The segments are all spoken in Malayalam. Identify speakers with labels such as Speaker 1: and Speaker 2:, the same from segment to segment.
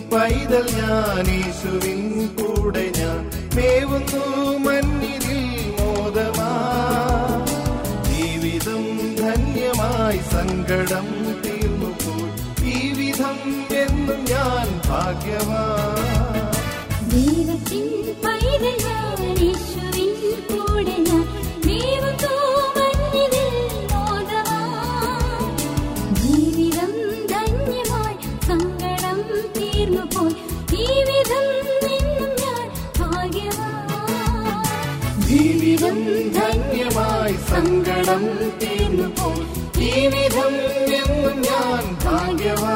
Speaker 1: പൈതൽ ഞാൻ യേശുവിൻ കൂടെ ഞാൻ മേവുന്നു മഞ്ഞിതിൽ മോദമാ ജീവിതം ധന്യമായി സങ്കടം തീർന്നു പോയി ഈ വിധം എന്നും ഞാൻ ഭാഗ്യവാ
Speaker 2: ദൈവത്തിൻ പൈതൽ ഞാൻ യേശുവിൻ കൂടെ ഞാൻ ദൈവത്തോ മഞ്ഞിതിൽ മോദമായി ജീവിതം ധന്യമായി സങ്കടം തീർന്നു പോയി ഈ വിധം എന്നും ഞാൻ ഭാഗ്യവാൻ
Speaker 1: ജീവിതം ധന്യമായി സങ്കടം തീർന്നു പോയി ഈ വിധം എന്നും ഞാൻ ഭാഗ്യവാ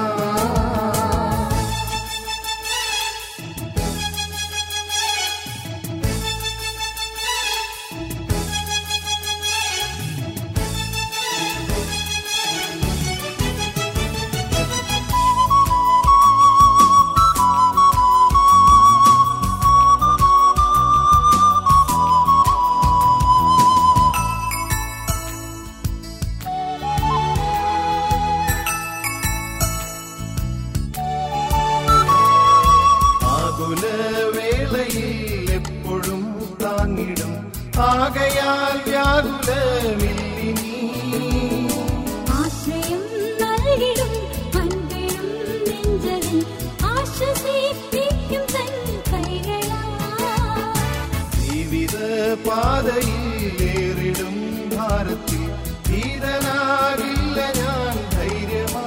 Speaker 1: ആകുല വേളയിൽ എപ്പോഴും താങ്ങിടും ആകയാൽ വ്യാകുലമില്ലിനീ
Speaker 2: ആശ്രയം നൽകിടും അൻപിടും നെഞ്ചലിൽ ആശ്വസിപ്പിക്കും തൻ കൈകളാ
Speaker 1: ജീവിത പാതയിൽ ഏറിടും ഭാരത്തിൽ ധീരനാകില്ല ഞാൻ ധൈര്യമാ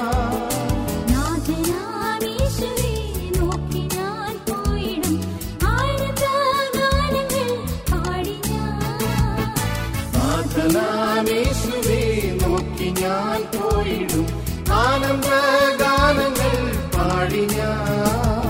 Speaker 2: നാഥനാമീശുവേ നോക്കി ഞാൻ പോയിടും ആനന്ദഗാനങ്ങൾ പാടി ഞാൻ
Speaker 1: നാഥനാമേശുവേ നോക്കി ഞാൻ പോയിടും ആനന്ദ ഗാനങ്ങൾ പാടി ഞാൻ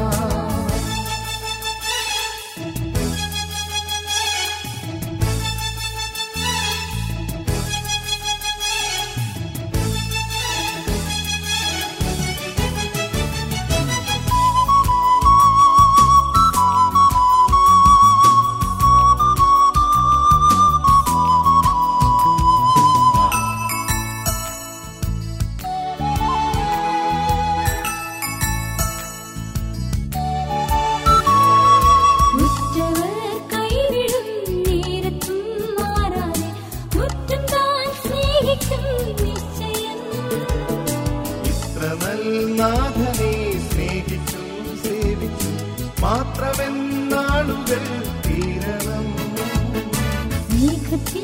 Speaker 2: ഉറ്റവർ കൈവിടും നേരത്തും മാറാതെ മുറ്റും താൻ സ്നേഹിക്കും നിശ്ചയം
Speaker 1: ഇത്ര നൽനാഥനെ സ്നേഹിച്ചു സേവിച്ചു മാത്രമെന്നാളുകൾ തീരണം
Speaker 2: മേഘത്തിൽ